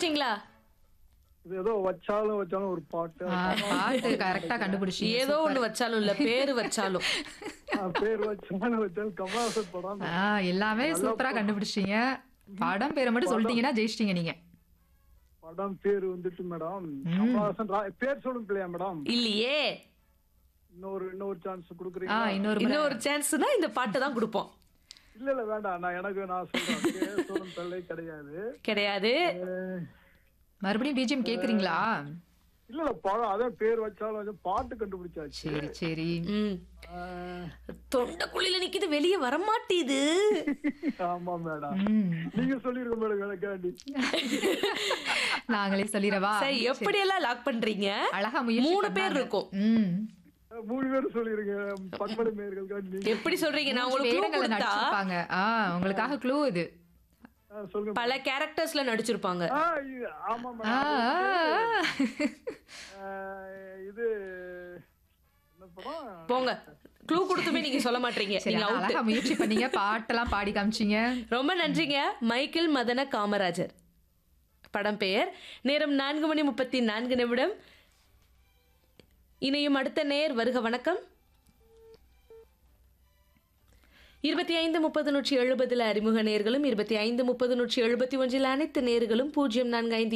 கண்டுபிடிச்சிட்டீங்களா இது ஏதோ வச்சாலும் வச்சாலும் ஒரு பாட்டு ஆ, பாட்டு கரெக்டா கண்டுபிடிச்சீங்க ஏதோ ஒண்ணு வச்சாலும் இல்ல பேரு வச்சாலும் ஆ, பேர் வச்சாலும் வச்சாலும் கமலாசன் படம் ஆ, எல்லாமே சூப்பரா கண்டுபிடிச்சிட்டீங்க படம் பேரை மட்டும் சொல்லிட்டீங்கன்னா ஜெயிச்சிட்டீங்க நீங்க படம் பேர் வந்துட்டு மேடம் கமலாசன் ரா- பேர் சொல்லுங்க இல்லையா மேடம் இல்லையே இன்னொரு இன்னொரு சான்ஸ் ஆ கொடுக்குறீங்களா இன்னொரு முறை. இன்னொரு சான்ஸ்னா இந்த பாட்டை தான் கொடுப்போம் இல்ல இல்ல வேண்டாம் நான் எனக்கு நான் சொல்றேன் பேர் சொல்லும் பிள்ளை கிடையாது கிடையாது அஹ், மறுபடியும் பிஜிஎம் கேக்குறீங்களா இல்ல இல்ல படம் அதான் பேர் வச்சாலும் வச்சாலும் பாட்டு கண்டுபிடிச்சாச்சு சரி சரி ம் அஹ், தொண்டைக்குழியில நிக்குது வெளியே வரமாட்டேது ஆமா மேடம் ம் நீங்க சொல்லிருக்க மேடம் எனக்காண்டி நாங்களே சொல்லிடவா சரி எப்படி எல்லாம் லாக் பண்றீங்க அழகா முயற்சி மூணு பேர் பண்ணாங்க. இருக்கும் ம் அஹ், மூணு பேரும் சொல்லிருங்க பண்படை மேயர்களுக்காண்டி நீங்க எப்படி சொல்றீங்க நான் உங்களுக்கு clue வேடங்களை கொடுத்தா நடிச்சிருப்பாங்க ஆ உங்களுக்காக க்ளூ இது அஹ், சொல்லுங்க பல கேரக்டர்ஸ்ல நடிச்சிருப்பாங்க ஆ, இது- ஆமா ஆ, மேடம் ஆ, ஆ. அஹ், இது என்ன படம் போங்க க்ளூ கொடுத்துமே நீங்க சொல்ல மாட்டீங்க சரி நீங்க ஆனா out. அழகா முயற்சி பண்ணீங்க பாட்டெல்லாம் பாடி காமிச்சீங்க ரொம்ப நன்றிங்க மைக்கேல் மதன காமராஜர் படம் பெயர் நேரம் நான்கு மணி முப்பத்தி நான்கு நிமிடம் இணையும் அடுத்த நேர் வருக வணக்கம் இருபத்தி ஐந்து முப்பது நூற்றி எழுபதில் அறிமுக நேர்களும் இருபத்தி ஐந்து முப்பது நூற்றி எழுபத்தி ஒன்றில் அனைத்து நேர்களும் பூஜ்ஜியம் நான்கு ஐந்து